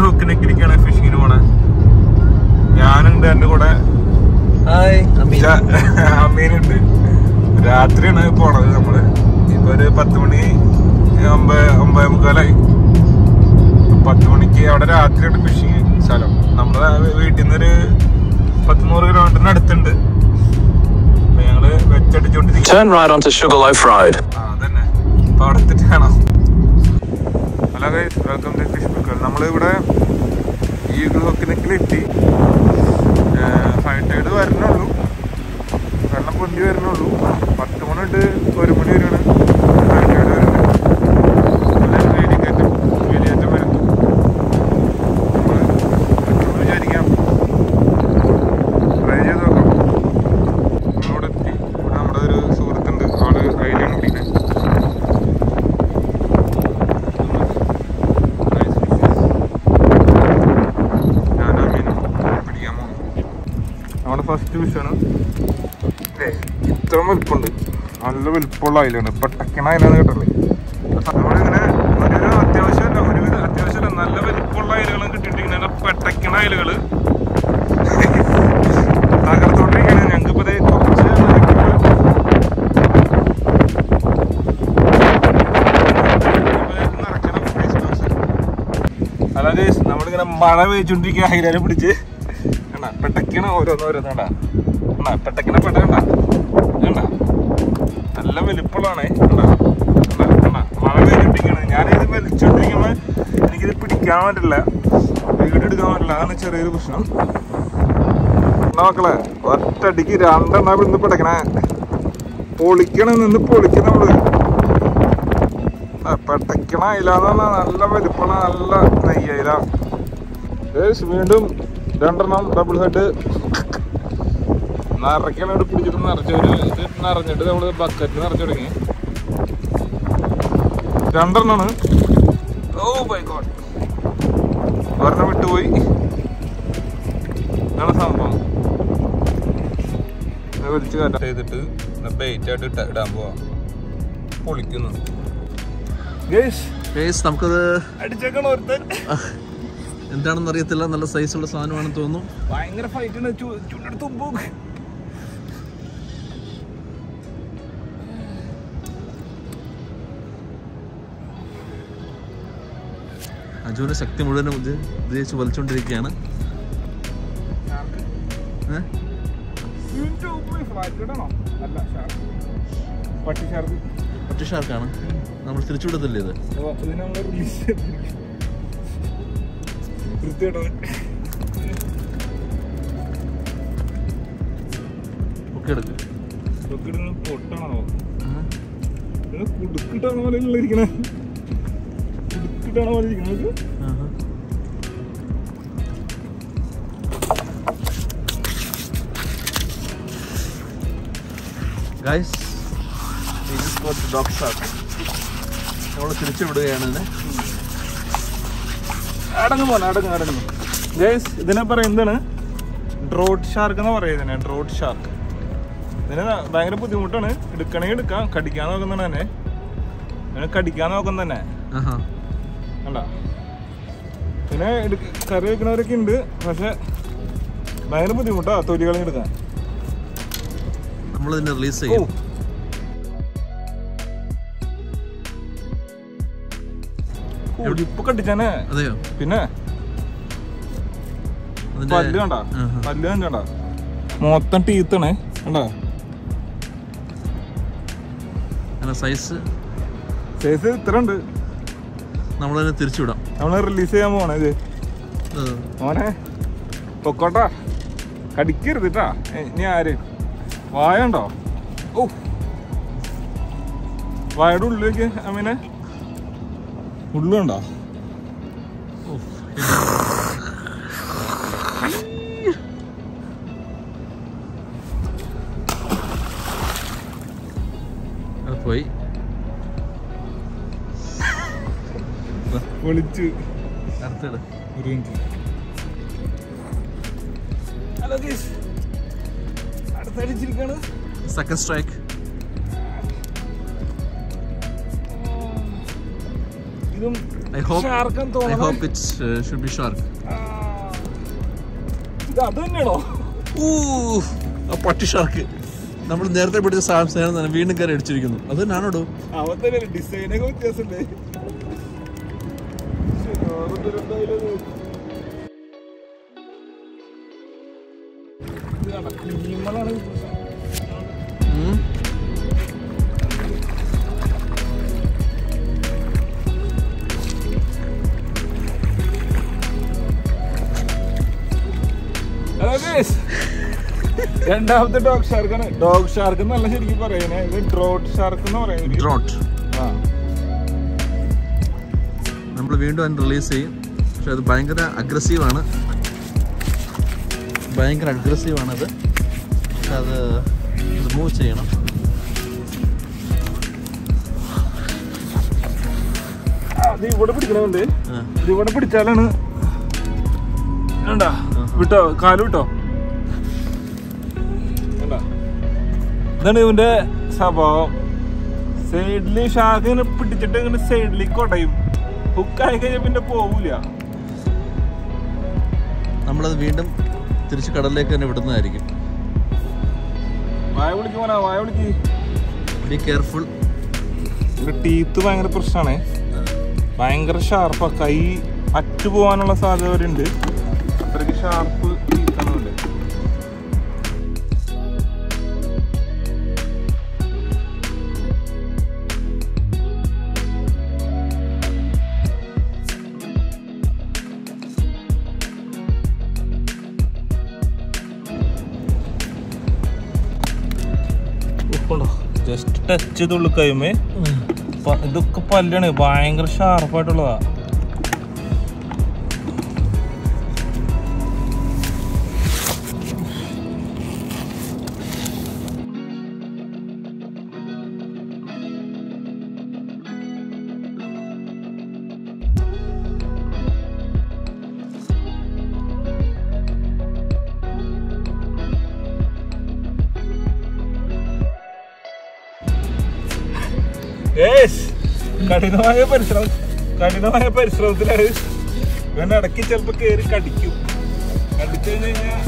ഹുക്കിനൊക്കെയാണ് ഫിഷിങ്ങിന് പോണേ ഞാനുണ്ട് എന്റെ കൂടെ ഹായ് അമ്മി ച- അമ്മീനുണ്ട് രാത്രിയാണ് പോണത് നമ്മള് ഇപ്പൊ ഒരു പത്ത് മണി ഒമ്പത് ഒമ്പത് മുക്കാലായി പത്ത് മണിക്ക് അവിടെ രാത്രിയാണ് ഫിഷിങ് സ്ഥലം നമ്മുടെ വീട്ടിൽ നിന്ന് ഒരു പത്ത് നൂറ് കിലോമീറ്ററിന് അടുത്തുണ്ട് അപ്പൊ ഞങ്ങള് വെച്ചടിച്ചോണ്ടിരിക്കും Turn right onto Sugarloaf Road. ആ അതന്നെ അപ്പൊ അവിടെ എത്തിയിട്ട് കാണാം hello guys welcome to fish booker നമ്മളിവിടെ ഈഗിൾ ഹൊക്കിനെക്കിലെത്തി ഫൈവ് ടൈഡ് വരണുള്ളൂ വെള്ളം പൊന്തി വരണുള്ളൂ പത്ത് മണി തൊട്ട് ഒരു മണി വരെയാണ് ഫൈവ് ടൈഡ് വരുന്നത് നല്ല വേലിക്കയറ്റം വേലിയേറ്റം വരുന്നു നമ്മള് പറ്റുമെന്ന് വിചാരിക്കാം ട്രൈ ചെയ്ത് നോക്കാം നമ്മളിവിടെ എത്തി ഇവിടെ നമ്മുടെ ഒരു സുഹൃത്തുണ്ട് ആള് ഐഡിയാണ് പിടിക്കുന്നത് ഞാനാ മീൻ പിടിക്കാൻ പോകുന്നു നമ്മുടെ ഫസ്റ്റ് ഫിഷാണ് ഇത്ര വലുപ്പമുണ്ട് നല്ല വലുപ്പമുള്ള അയിലാണ് പെട്ടക്കണ അയിലാണ് കേട്ടല്ലേ നമ്മളിങ്ങനെ ഒരു അത്യാവശ്യമല്ല ഒരുവിധ അത്യാവശ്യമല്ല നല്ല വലുപ്പമുള്ള അയിലുകളും കിട്ടിയിട്ട് ഇങ്ങനെ പെട്ടക്കണ അയിലുകള് തകർത്തോണ്ടിരിക്കുകയാണ് ഞങ്ങൾക്ക് ഇപ്പൊ കുറച്ച് അല്ല ഗൈസ് നമ്മളിങ്ങനെ മഴ പെയ്ച്ചോണ്ടിരിക്കുക ഹൈലാലും പിടിച്ച് കണ്ടാ പെട്ടക്കണ ഓരോന്ന് ഓരോന്ന് കണ്ടാ കണ്ടാ പെട്ടക്കണ പെട്ട കണ്ടാ കണ്ടാ നല്ല വലിപ്പമുള്ളതാണേ കണ്ടാ കണ്ടാ കണ്ടാ മഴ പെയ്ച്ചോണ്ടിരിക്കുകയാണ് ഞാനിത് വലിച്ചോണ്ടിരിക്കുമ്പോ എനിക്കിത് പിടിക്കാൻ പറ്റില്ല വീട് എടുക്കാൻ പറ്റില്ല അതാണ് ചെറിയൊരു പ്രശ്നം എന്നാ മക്കളെ ഒറ്റടിക്ക് രണ്ടെണ്ണ ഇവിടുന്ന് പിടക്കണേ പൊളിക്കണ നിന്ന് പൊളിക്കണ നമ്മള് ആ, പെട്ടക്കണ അയിലാന്ന് പറഞ്ഞാ നല്ല വലിപ്പമുള്ള നല്ല നെയ്യയില ഗയ്സ്, വീണ്ടും രണ്ടെണ്ണം ഡബിൾ ഹെഡ് നിറയ്ക്കണം ഇവിടെ പിടിച്ചിട്ട് നിറച്ച് ഒരു ഇത് നിറഞ്ഞിട്ട് നമ്മള് ബക്കറ്റ് നിറച്ചു തുടങ്ങി രണ്ടെണ്ണാണ് ഓ ബൈ ഗോഡ് ഒരെണ്ണം വിട്ടുപോയി ഇതാണ് സംഭവം ഇത് വലിച്ച് കയറ്റം ചെയ്തിട്ട് ബെയ്റ്റ് ആയിട്ട് ഇട്ട ഇടാൻ പോവാ പൊളിക്കുന്നു ഗേഷ് ഗൈസ് നമുക്കത് അടിച്ചേക്കണ ഒരുത്തൻ എന്താണെന്ന് അറിയത്തില്ല നല്ല സൈസുള്ള സാധനമാണെന്ന് തോന്നുന്നു ഭയങ്കര ഫൈറ്റ് ഉണ്ട് ചൂടെടുത്ത് തുമ്പോക്ക് അജുവിന്റെ ശക്തി മുഴുവനും ഇത് ഉപയോഗിച്ച് വലിച്ചുകൊണ്ടിരിക്കുകയാണ് ഏ? അല്ല ഷാർക്ക് പട്ടി ഷാർക്ക് ഒറ്റ ഷാർക്കാണ് നമ്മൾ തിരിച്ചുവിടത്തില്ലേ ഇത് അപ്പൊ ഇത് നമ്മൾ റിലീസ് വൃത്തിയായിട്ടാണ് ഒക്കെ എടുക്കും ഇതൊക്കെ ഇടുന്നത് പൊട്ടാണോ ഇത് കുടുക്കിട്ടാണോ പോലെ ഇരിക്കണേ കുടുക്കിട്ടാണോ പോലെ ഇരിക്കണത് ഗൈസ് ഡോഗ് ഷാർക്ക് നമ്മൾ തിരിച്ചു വിടുകയാണ് ഇതിനെ അടങ്ങ് പോലെ അടങ്ങ് അടങ്ങ് ഗൈസ് ഇതിനെ പറയുന്നതാണ് ഡ്രോട്ട് ഷാർക്ക് എന്ന് പറയുന്നത് ഡ്രോട്ട് ഷാർക്ക് ഇതിന് ഭയങ്കര ബുദ്ധിമുട്ടാണ് എടുക്കണമെങ്കിൽ എടുക്കാം കടിക്കാൻ നോക്കുന്നതാണ് തന്നെ ഇതിനെ കടിക്കാൻ നോക്കുന്ന തന്നെ ആഹാ കണ്ട പിന്നെ എടുക്ക- കറി വെക്കുന്നവരൊക്കെ ഉണ്ട് പക്ഷെ ഭയങ്കര ബുദ്ധിമുട്ടാ തൊലി കളഞ്ഞ് എടുക്കാൻ നമ്മളിതിനെ റിലീസ് ഓ ചെയ്യും ഇപ്പൊ കടിച്ചാനെ അതെയോ പിന്നെ അതിന്റെ പല്ല് കണ്ട ആഹാ. പല്ല് കണ്ട മൊത്തം ടീത്താണ് കണ്ട അങ്ങനെ സൈസ് സൈസ് ഇത്ര ഉണ്ട് നമ്മളതിനെ തിരിച്ചുവിടാം നമ്മള് റിലീസ് ചെയ്യാൻ പോണേ ഇത് ഏ. മോനെ പൊക്കോട്ടാ കടിക്കരുത് കേട്ടാ ഇനി ആര് വായണ്ടോ ഓ വായയുടെ ഉള്ളിലേക്ക് അമ്മീനെ ഉള്ളുണ്ടോ ഉഫ്. അത് പോയി പൊളിച്ചു അടുത്തത് ഒരു മിനിറ്റ് ഹലോ ഗീസ് അടുത്തടിച്ചിരിക്കാണ് സെക്കൻഡ് സ്ട്രൈക്ക് ഇതും I hope ഷാർക്കാൻ I തോന്നുന്നു hope it uh, should be shark. ഇത് അത് തന്നെയാണോ Ooh, ആ പട്ടി ഷാർക്ക് നമ്മൾ നേരത്തെ പിടിച്ച സാധനം തന്നെ വീണ്ടും കയറി അടിച്ചിരിക്കുന്നു അത് തന്നെയാണോ അവൻ തന്നെ ഡിസൈനൊക്കെ വ്യത്യാസമുണ്ട് ശ്ശെ, വേറെന്തൊരു എന്തായാലും ഇത്. ഇത് കണ്ടോ? കുഞ്ഞിമലാണ് ഇത്. Hello guys. രണ്ടാമത്തെ ഡോഗ് ഷാർക്കാണ് ഡോഗ് ഷാർക്ക് എന്നല്ല ശരിക്കും പറയുന്നത് ഇത് ഡ്രോട്ട് ഷാർക്ക് എന്ന് പറയുന്നത് ഡ്രോട്ട് ആ നമ്മൾ വീണ്ടും അതിന് റിലീസ് ചെയ്യും പക്ഷെ അത് ഭയങ്കര അഗ്രസീവാണ് ഭയങ്കര അഗ്രസീവാണ് അത് പക്ഷെ അത് റിമൂവ് ചെയ്യണം അത് ഇവിടെ പിടിക്കണമുണ്ട് ആ. ഇത് ഇവിടെ പിടിച്ചാലാണ് വേണ്ടാ വിട്ടോ കാല് വിട്ടോ വേണ്ടാ ഇതാണ് ഇവന്റെ സ്വഭാവം സൈഡില് ഷാക്ക് ഇങ്ങനെ പിടിച്ചിട്ട് ഇങ്ങനെ സൈഡിലേക്ക് കൊടയും ഹുക്കായി കഴിഞ്ഞാൽ പിന്നെ പോവൂല നമ്മളത് വീണ്ടും തിരിച്ച് കടലിലേക്ക് തന്നെ വിടുന്നതായിരിക്കും വായ വിളിക്ക് പോനാ വായ വിളിക്ക് ബി കെയർഫുൾ ടീത്ത് ഭയങ്കര പ്രശ്നമാണ് ഭയങ്കര ഷാർപ്പാ കൈ അറ്റു പോകാനുള്ള സാധ്യത വരെ ഉണ്ട് അത്രയ്ക്ക് ഷാർപ്പ് ടീത്താണുണ്ട് ജസ്റ്റ് ടച്ച് ചെയ്തുള്ളു കൈമേ പ- ഇതൊക്കെ പല്ലാണ് ഭയങ്കര ഷാർപ്പായിട്ടുള്ളതാ ഏസ് കഠിനമായ പരിശ്രമം കഠിനമായ പരിശ്രമത്തിലാണ് ഇവൻ ഇടയ്ക്ക് ചിലപ്പോ കേറി കടിക്കും കടിച്ചു കഴിഞ്ഞ് കഴിഞ്ഞാ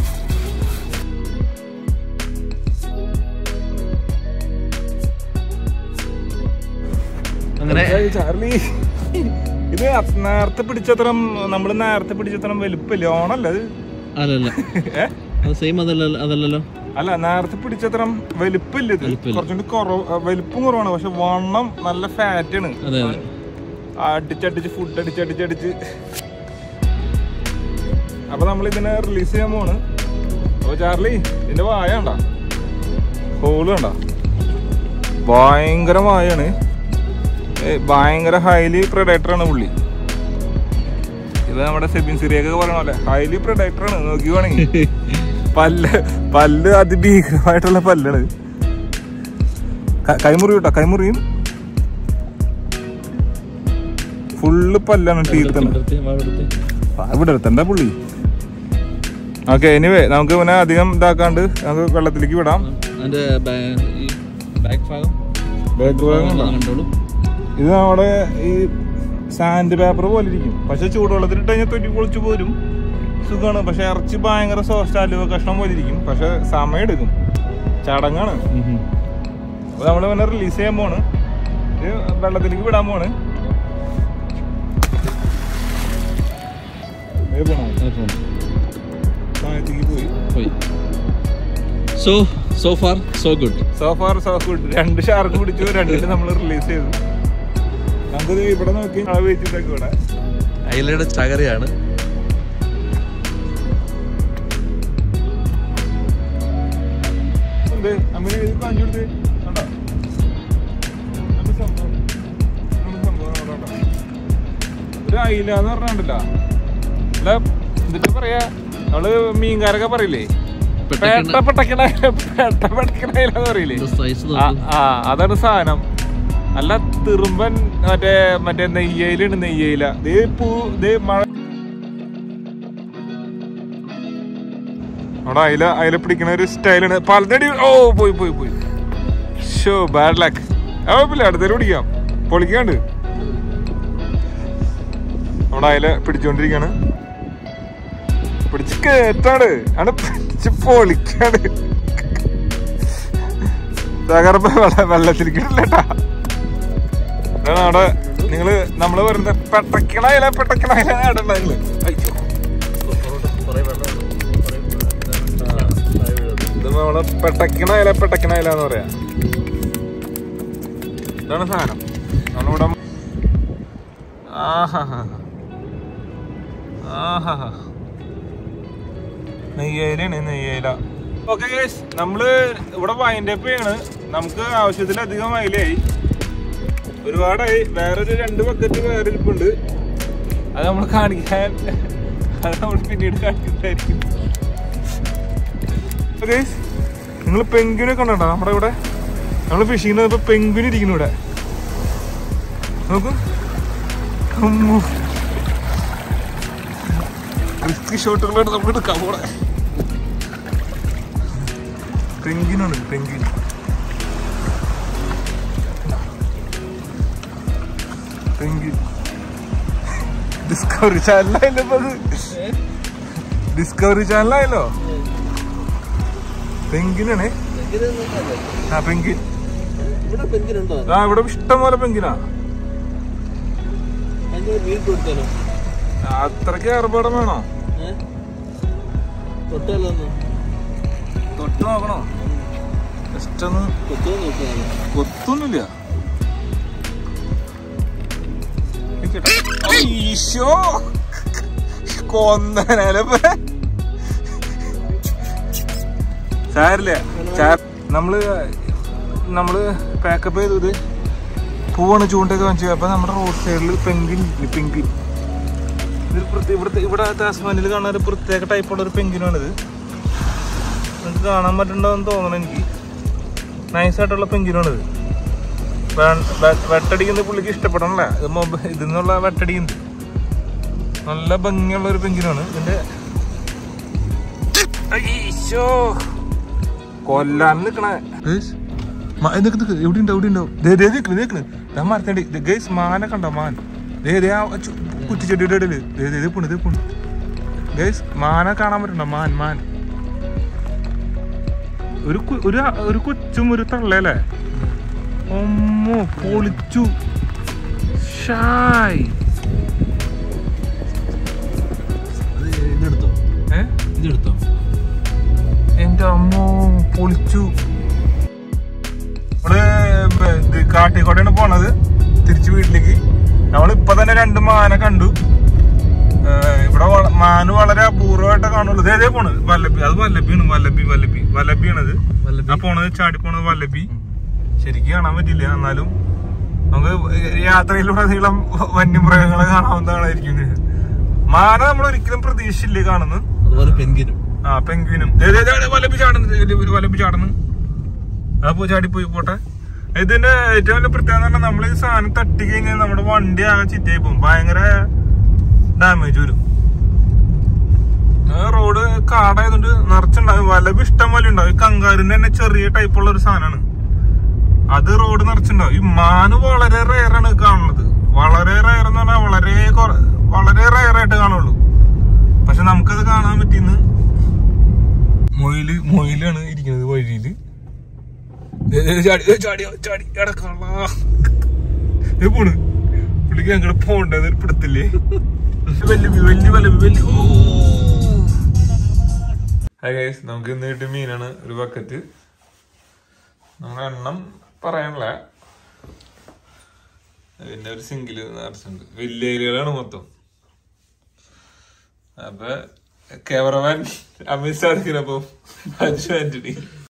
അങ്ങനെ ഏയ് ചാർലി ഇത് അത് നേരത്തെ പിടിച്ചത്രം നമ്മൾ നേരത്തെ പിടിച്ചത്രം വലുപ്പല്ലേ ഓണല്ല അത് അല്ലല്ല ഏ അത് സെയിം അതല്ല അതല്ലല്ലോ അല്ല നേരത്തെ പിടിച്ചത്രം വലുപ്പില്ല ഇത് വലിപ്പമില്ല. കുറച്ചുകൂടി കുറവ് ആ, വലിപ്പം കുറവാണ് പക്ഷെ വണ്ണം നല്ല ഫാറ്റ് ആണ് അതെ അതെ അടിച്ചടിച്ച് ഫുഡ് അടിച്ചടിച്ചടിച്ച് അപ്പൊ നമ്മൾ ഇതിനെ റിലീസ് ചെയ്യാൻ പോണ് അപ്പൊ ചാർലി ഇതിന്റെ വായ കണ്ട ഹോള് കണ്ട ഭയങ്കര വായാണ് ഏ, ഭയങ്കര ഹൈലി പ്രൊഡക്ടർ ആണ് പുള്ളി ഇത് നമ്മുടെ സെബിൻ സിറിയൊക്കെ പറയണ പോലെ ഹൈലി പ്രൊഡക്ടർ ആണ് നോക്കിവാണെങ്കിൽ പല്ല് പല്ല് അതിഭീകരമായിട്ടുള്ള പല്ലാണ് ക- കൈമുറി കേട്ടോ കൈമുറിയും ഫുള്ള് പല്ലാണ് ടീർത്താണ് ഇവിടെ എടുത്തണ്ട പുള്ളി ഓക്കെ എനിവേ നമുക്ക് ഇവനെ അധികം ഇതാക്കാണ്ട് നമുക്ക് വെള്ളത്തിലേക്ക് വിടാം അതിന്റെ ഈ ബാക്ക് ഭാഗം ബാക്ക് ഭാഗം ഉണ്ടോ? കണ്ടോളൂ ഇത് നമ്മുടെ ഈ സാൻഡ് പേപ്പർ പോലെ ഇരിക്കും പക്ഷെ ചൂടുവെള്ളത്തിൽ ഇട്ട് കഴിഞ്ഞാൽ തൊറ്റി പൊളിച്ചു പോരും സുഖമാണ് പക്ഷെ ഇറച്ചി ഭയങ്കര സോഫ്റ്റ് അലുവ കഷ്ണം പോലെ ഇരിക്കും പക്ഷെ സമയം എടുക്കും ചടങ്ങാണ് അപ്പൊ നമ്മൾ ഇവനെ റിലീസ് ചെയ്യാൻ പോണ് ഇത് വെള്ളത്തിലേക്ക് വിടാൻ പോണ് ദേ പോണോ? താഴത്തേക്ക് പോയി പോയി so so far so good so far so good രണ്ട് ഷാർക്ക് പിടിച്ചു രണ്ടിട്ട് നമ്മൾ റിലീസ് ചെയ്തു നമുക്കിത് ഇവിടെ നോക്കി അളവ് വെച്ചിട്ടൊക്കെ ഇവിടെ അയിലയുടെ ചകരയാണ് ഉണ്ട് അമ്മനെ ഇത് കാണിച്ചു കൊടുത്ത് കണ്ടോ എന്ത് സംഭവം എന്ത് സംഭവം അവിടെ കണ്ടോ? ഒരു അയില എന്ന് പറഞ്ഞിട്ടില്ല അല്ല എന്നിട്ട് പറയാ നമ്മള് മീൻകാരൊക്കെ പറയില്ലേ പേട്ട പെട്ടക്കണ പേട്ട പെട്ടക്കണ അയില എന്ന് പറയില്ലേ സൈസ് ആ ആ, അതാണ് സാധനം അല്ല തിറുമ്പൻ മറ്റേ മറ്റേ നെയ്യയിലുണ്ട് നെയ്യയില ദേ പൂ ദേ മഴ അവിടെ അയില അയില പിടിക്കണ ഒരു സ്റ്റൈലാണ് പലതടി ഓ പോയി പോയി പോയി ഷോ ബാഡ് ലക്ക് കുഴപ്പമില്ല അടുത്തേക്ക് പിടിക്കാം പൊളിക്കാണ്ട് നമ്മുടെ അയല പിടിച്ചോണ്ടിരിക്കാണ് പിടിച്ച് കേറ്റാണ് അവിടെ പിടിച്ച് പൊളിക്കാണ് തകർപ്പ് വെള്ള വെള്ളത്തിലേക്ക് ഇടില്ലട്ടാ അതാണ് അവിടെ നിങ്ങള് നമ്മള് പറയുന്നത് പെട്ടക്കണ അയല പെട്ടക്കണ അയല ഇടണ്ട നിങ്ങള് അയ്യോ ഇത് നമ്മളെ പെട്ടക്കണ അയല പെട്ടക്കണ അയല എന്ന് പറയാ ഇതാണ് സാധനം നമ്മളിവിടെ ആഹാ ആഹാ നെയ്യയിലാണ് നെയ്യയില ഓക്കെ നമ്മള് ഇവിടെ വൈൻഡ് അപ്പ് ചെയ്യാണ് നമുക്ക് ആവശ്യത്തിലധികം അയിലായി ഒരുപാടായി വേറൊരു രണ്ട് ബക്കറ്റ് വേറെ ഇരിപ്പുണ്ട് അത് നമ്മൾ കാണിക്കാൻ അത് നമ്മൾ പിന്നീട് കാണിക്കുന്നതായിരിക്കും നിങ്ങൾ പെങ്കുനെ കണ്ടോ നമ്മുടെ ഇവിടെ നമ്മൾ ഫിഷിങ്ങിന് ഇപ്പൊ പെങ്കുന് ഇരിക്കുന്നു ഇവിടെ നോക്കൂ റിസ്ക് ഷോട്ടുകളായിട്ട് നമ്മൾ എടുക്കാൻ പോണേ പെങ്കിനാണ് പെങ്കിൻ പെങ്കിൻ ഡിസ്കവറി ചാനലായല്ലോ ഇപ്പൊ അത് ഡിസ്കവറി ചാനലായല്ലോ പെങ്കിനാണേ ആ പെങ്കിൻ ഇവിടെ പെൻകിനുണ്ടോ ആ ഇവിടെ ഇഷ്ടം പോലെ പെങ്കിനാ അതിന്റെ മീൻ കൊടുത്താലോ അത്രയ്ക്ക് ഏർപ്പാടം വേണോ ഏഹ് തൊട്ടാലോ ഒന്ന് തൊട്ട് നോക്കണോ ജസ്റ്റ് ഒന്ന് കൊത്തോ നോക്കാലോ കൊത്തൊന്നുമില്ല നിക്കട്ടെ. ഈശോ കൊന്നനല്ലേ സാരില്ല സാർ നമ്മള് നമ്മള് പാക്കപ്പ് ചെയ്തത് പൂവാണ് ചൂണ്ടൊക്കെ വാങ്ങിച്ചു അപ്പൊ നമ്മുടെ റോഡ് സൈഡിൽ പെങ്കിൻ പെങ്കിൻ ഇതൊരു പ്രത്യേക ഇവിടുത്തെ ഇവിടെ താസ്മാനിൽ കാണുന്ന ഒരു പ്രത്യേക ടൈപ്പുള്ള ഒരു പെങ്കിനാണിത് നിങ്ങൾക്ക് കാണാൻ പറ്റുന്നുണ്ടോന്ന് തോന്നണം എനിക്ക് നൈസായിട്ടുള്ള പെങ്കിനാണിത് വെ- വെ- വെട്ടടിക്കുന്നത് പുള്ളിക്ക് ഇഷ്ടപ്പെടണല്ലേ ഇത് മൊബൈൽ ഇതിൽ നിന്നുള്ള വെട്ടടിക്കുന്നത് നല്ല ഭംഗിയുള്ള ഒരു പെങ്കിനാണ് ഇതിന്റെ അയ്യോ കൊല്ലാൻ നിക്കണേ എവിടെ ഉണ്ടാവും എവിടെ ഉണ്ടാവും ദേ ദേ നിക്കണ് നിക്കണ് ഞാൻ മരത്തണ്ടി ഗൈസ് മാനെ കണ്ടോ മാൻ ദേ ദേ ആ ചു- കുറ്റിച്ചെടിയുടെ ഇടയില് ദേ ദേ ദേ പോണ് ദേ പോണ് ഗൈസ് മാനെ കാണാൻ പറ്റണ്ടോ മാൻ മാൻ ഒരു കു- ഒരു ഒരു കൊച്ചും ഒരു തള്ളയല്ലേ ഒമ്മോ പൊളിച്ചു ഷായ് അത് ഇതെടുത്തോ ഏ ഇതെടുത്തോ എന്റെ അമ്മോ പൊളിച്ചു നമ്മള് ബ- ഇത് കാട്ടിക്കോട്ടയാണ് പോണത് തിരിച്ചു വീട്ടിലേക്ക് നമ്മളിപ്പൊ തന്നെ രണ്ട് മാന കണ്ടു ഏ, ഇവിടെ വള- മാന് വളരെ അപൂർവമായിട്ട് കാണുള്ളൂ ഇതേ പോണ് വല്ലപ്പി അത് വല്ലപ്പിയാണ് വല്ലപ്പി വല്ലപ്പി വല്ലപ്പിയാണത് വല്ലപ്പി? ആ പോണത് ചാടി പോണത് വല്ലപ്പി ശരിക്കും കാണാൻ പറ്റില്ല എന്നാലും നമുക്ക് യാത്രയിലൂടെ നീളം വന്യമൃഗങ്ങളെ കാണാവുന്നതായിരിക്കും ഇത്. മാന നമ്മൾ ഒരിക്കലും പ്രതീക്ഷിച്ചില്ലേ കാണുന്നത് അതുപോലെ പെൻകിനും ആ പെങ്ക്വിനും ദേ, ദേ, ദേ, ദേ, വലപ്പി ചാടുന്നു ദേ, ദേ, ഒരു വലപ്പി ചാടുന്നു അപ്പോ ചാടിപ്പോയി പോട്ടെ ഇതിന്റെ ഏറ്റവും വലിയ പ്രത്യേകത എന്ന് പറഞ്ഞാൽ നമ്മൾ ഈ സാധനം തട്ടി കഴിഞ്ഞാൽ നമ്മുടെ വണ്ടി ആകെ ചിറ്റായി പോകും ഭയങ്കര ഡാമേജ് വരും ആ റോഡ് കാടായതുകൊണ്ട് നിറച്ചുണ്ടാവും വലബ് ഇഷ്ടം പോലെ ഉണ്ടാവും ഈ കങ്കാരിന്റെ തന്നെ ചെറിയ ടൈപ്പുള്ള ഒരു സാധനമാണ് അത് റോഡ് നിറച്ചുണ്ടാവും ഈ മാന് വളരെ റയറാണ് കാണുന്നത് വളരെ റയർ എന്ന് പറഞ്ഞാൽ വളരെ കുറ- വളരെ റയറായിട്ട് കാണുള്ളൂ പക്ഷെ നമുക്കത് കാണാൻ പറ്റിന്ന് മൊയില് മൊയിലാണ് ഇരിക്കുന്നത് വഴിയില് ദേ, ദേ, ചാടി ദേ, ചാടി ചാടി എടക്കാളാ പോണ് പുള്ളിക്ക് ഞങ്ങള് പോണ്ടത് ഒരു പിടുത്തില്ലേ വലിയ വലിയ വലിയ വലിയ ഹായ് ഗൈസ് നമുക്ക് ഇന്ന് കിട്ടിയ മീനാണ് ഒരു ബക്കറ്റ് നമ്മുടെ എണ്ണം പറയാനില്ല പിന്നെ ഒരു സിംഗില് നിറച്ചുണ്ട് വലിയ ഏരിയകളാണ് മൊത്തം അപ്പൊ ക്യാമറമാൻ അമിത് സാധിക്കുന്നപ്പം അഞ്ചു ആന്റണി